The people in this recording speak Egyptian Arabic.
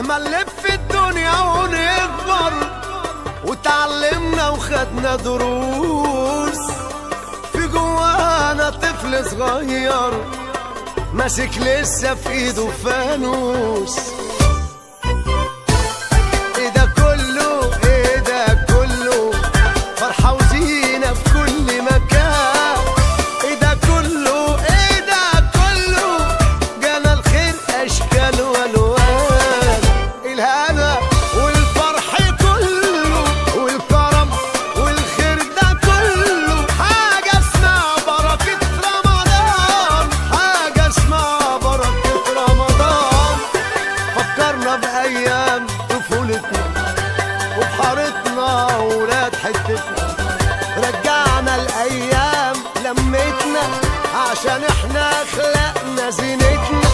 مهما نلف الدنيا ونكبر وتعلمنا وخدنا دروس في جوانا طفل صغير ماسك لسه في ايده فانوس ايه ده كله ايه ده كله فرحة وزينة في كل مكان ايه ده كله ايه ده كله جانا الخير اشكال والوان الهنا والفرح كله والكرم والخير ده كله حاجة اسمها بركة رمضان حاجة اسمها بركة رمضان فكرنا بأيام طفولتنا وبحارتنا ولاد حتتنا رجعنا الأيام لمتنا عشان احنا خلقنا زينتنا